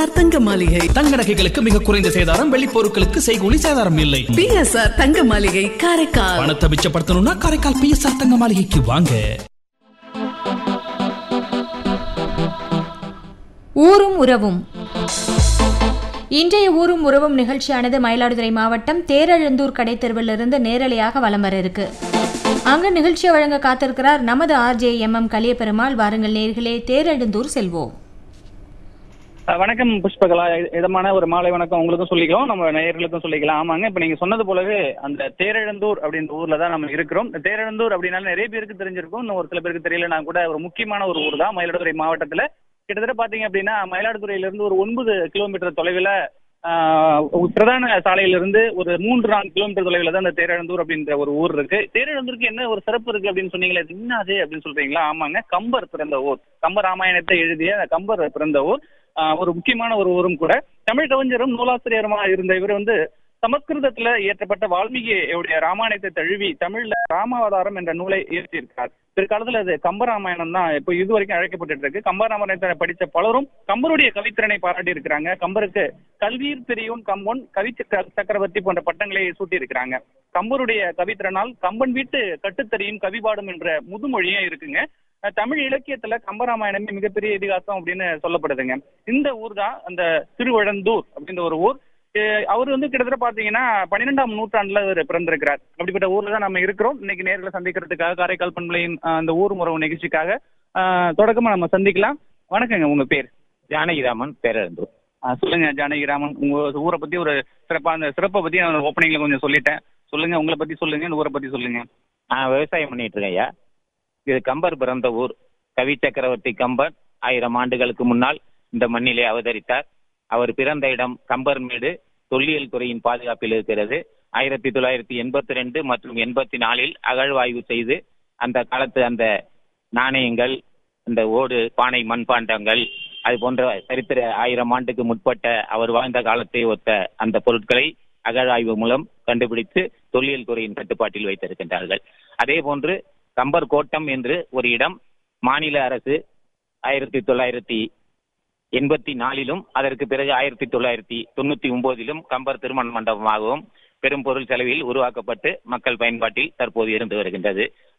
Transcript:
தங்க மாளிகை தங்க நகைகளுக்கு மிக குறைந்த சேதாரம் வெள்ளி பொருட்களுக்கு செய்கூலி சேதாரம் இல்லை பிஎஸ்ஆர் தங்க மாளிகை காரைக்கால் பணத்தை மிச்சப்படுத்தணும்னா காரைக்கால் பிஎஸ்ஆர் தங்க மாளிகைக்கு வாங்க ஊரும் உறவும் இன்றைய ஊரும் உறவும் நிகழ்ச்சியானது மயிலாடுதுறை மாவட்டம் தேரெழுந்தூர் கடைத்தெருவிலிருந்து நேரலையாக வலம் வர இருக்கு அங்க நிகழ்ச்சியை வழங்க காத்திருக்கிறார் நமது ஆர்ஜே எம் எம் கலியபெருமாள் வாருங்கள் நேர்களே தேரெழுந்தூர் செல்வோம் அஹ் வணக்கம் புஷ்பகலா இ- இதமான ஒரு மாலை வணக்கம் உங்களுக்கும் சொல்லிக்கலாம் நம்ம நேயர்களுக்கும் சொல்லிக்கலாம் ஆமாங்க இப்ப நீங்க சொன்னது போலவே அந்த தேரெழுந்தூர் அப்படின்ற ஊர்ல தான் நம்ம இருக்கிறோம் இந்த தேரெழுந்தூர் அப்படின்னால நிறைய பேருக்கு தெரிஞ்சிருக்கும் இன்னும் ஒரு சில பேருக்கு தெரியல நான் கூட ஒரு முக்கியமான ஒரு ஊர் தான் மயிலாடுதுறை மாவட்டத்துல கிட்டத்தட்ட பாத்தீங்க அப்படின்னா மயிலாடுதுறையில இருந்து ஒரு ஒன்பது கிலோமீட்டர் தொலைவில் பிரதான சாலையிலிருந்து ஒரு மூன்று நான்கு கிலோமீட்டர் தொலைவில் தான் இந்த தேரெழுந்தூர் அப்படின்ற ஒரு ஊர் இருக்கு தேரெழுந்தூருக்கு என்ன ஒரு சிறப்பு இருக்கு அப்படின்னு சொன்னீங்களே அது என்னது அப்படின்னு சொல்றீங்களா ஆமாங்க கம்பர் பிறந்த ஊர் கம்ப ராமாயணத்தை எழுதிய கம்பர் பிறந்த ஊர் ஆஹ் ஒரு முக்கியமான ஒரு ஊரும் கூட தமிழ் கவிஞரும் நூலாசிரியருமா இருந்த இவர் வந்து சமஸ்கிருதத்துல இயற்றப்பட்ட வால்மீகியுடைய ராமாயணத்தை தழுவி தமிழ்ல ராமாவதாரம் என்ற நூலை இயற்றியிருக்கார் பிற்காலத்துல அது கம்பராமாயணம் தான் இப்போ இது வரைக்கும் அழைக்கப்பட்டு இருக்கு கம்பராமாயணத்தை படித்த பலரும் கம்பருடைய கவித்திறனை பாராட்டி இருக்கிறாங்க கம்பருக்கு கல்வியில் தெரியும் கம்பன் கவி சக்க- சக்கரவர்த்தி போன்ற பட்டங்களை சூட்டி இருக்கிறாங்க கம்பருடைய கவித்திறனால் கம்பன் வீட்டு கட்டுத்தறியும் கவிபாடும் என்ற முதுமொழியும் இருக்குங்க அஹ் தமிழ் இலக்கியத்துல கம்பராமாயணமே மிகப்பெரிய இதிகாசம் அப்படின்னு சொல்லப்படுதுங்க இந்த ஊர் தான் அந்த திருவழந்தூர் அப்படின்ற ஒரு ஊர் அஹ் அவர் வந்து கிட்டத்தட்ட பாத்தீங்கன்னா பன்னிரெண்டாம் நூற்றாண்டுல அவர் பிறந்திருக்கிறார் அப்படிப்பட்ட ஊர்ல தான் நம்ம இருக்கிறோம் இன்னைக்கு நேரில் சந்திக்கிறதுக்காக காரைக்கால் பண்பலையின் அஹ், அந்த ஊர் உறவு நிகழ்ச்சிக்காக அஹ், தொடக்கமா நம்ம சந்திக்கலாம் வணக்கங்க உங்க பேர் ஜானகிராமன் பேரழுந்தூர் அஹ், சொல்லுங்க ஜானகிராமன் உங்க ஊரை பத்தி ஒரு சிறப்பா அந்த சிறப்பை பத்தி நான் ஓப்பனிங்ல கொஞ்சம் சொல்லிட்டேன் சொல்லுங்க உங்களை பத்தி சொல்லுங்க இந்த ஊரை பத்தி சொல்லுங்க நான் விவசாயம் பண்ணிட்டு இருக்கேன் ஐயா இது கம்பர் பிறந்த ஊர் கவி சக்கரவர்த்தி கம்பர் ஆயிரம் ஆண்டுகளுக்கு முன்னால் இந்த மண்ணிலே அவதரித்தார் அவர் பிறந்த இடம் கம்பர்மேடு தொல்லியல் துறையின் பாதுகாப்பில் இருக்கிறது ஆயிரத்தி தொள்ளாயிரத்தி எண்பத்தி ரெண்டு மற்றும் எண்பத்தி நாலில் அகழ்வாய்வு செய்து அந்த காலத்து அந்த நாணயங்கள் இந்த ஓடு பானை மண்பாண்டங்கள் அது போன்ற சரித்திர ஆயிரம் ஆண்டுக்கு முற்பட்ட அவர் வாழ்ந்த காலத்தை ஒத்த அந்த பொருட்களை அகழாய்வு மூலம் கண்டுபிடித்து தொல்லியல் துறையின் கட்டுப்பாட்டில் வைத்திருக்கின்றார்கள் அதே போன்று கம்பர் கோட்டம் என்று ஒரு இடம் மாநில அரசு ஆயிரத்தி தொள்ளாயிரத்தி எண்பத்தி நாலிலும் அதற்கு பிறகு ஆயிரத்தி தொள்ளாயிரத்தி தொண்ணூத்தி ஒன்பதிலும் கம்பர் திருமண மண்டபமாகவும் பெரும் பொருள் செலவில் உருவாக்கப்பட்டு மக்கள் பயன்பாட்டில் தற்போது இருந்து வருகின்றது